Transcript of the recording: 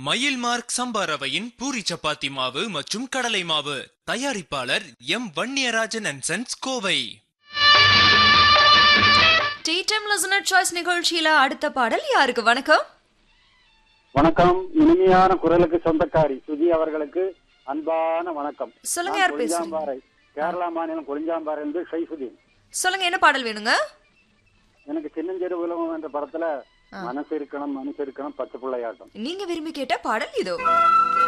மயில் மார்க் சம்பா ரவையின் பூரி சப்பாத்தி மாவு மற்றும் கடலை மாவு தயாரிப்பாளர் M Vanniyarajan and sons Kovai டீடம் லிசனர் சாய்ஸ் நிகழ்ச்சியில அடுத்த பாடல் யாருக்கு வணக்கம் வணக்கம் இனிமையான குரலுக்கு சொந்தக்காரி சுஜி அவர்களுக்கு அன்பான வணக்கம் சொல்லுங்க நான் யார் பேசுறீங்க கொளிஞ்சாம்பாறை கேரளா மாநிலம் கொளிஞ்சாம்பாறை இருந்து ஷைஃபுதீன் சொல்லுங்க என்ன பாடல் வேணுங்க எனக்கு சின்னஞ்சிறு உலகம் என்ற படத்துல மனசு இருக்கணும் மனசு இருக்கணும் பச்சை பிள்ளையாட்டம் நீங்க விரும்பி கேட்ட பாடல் இதோ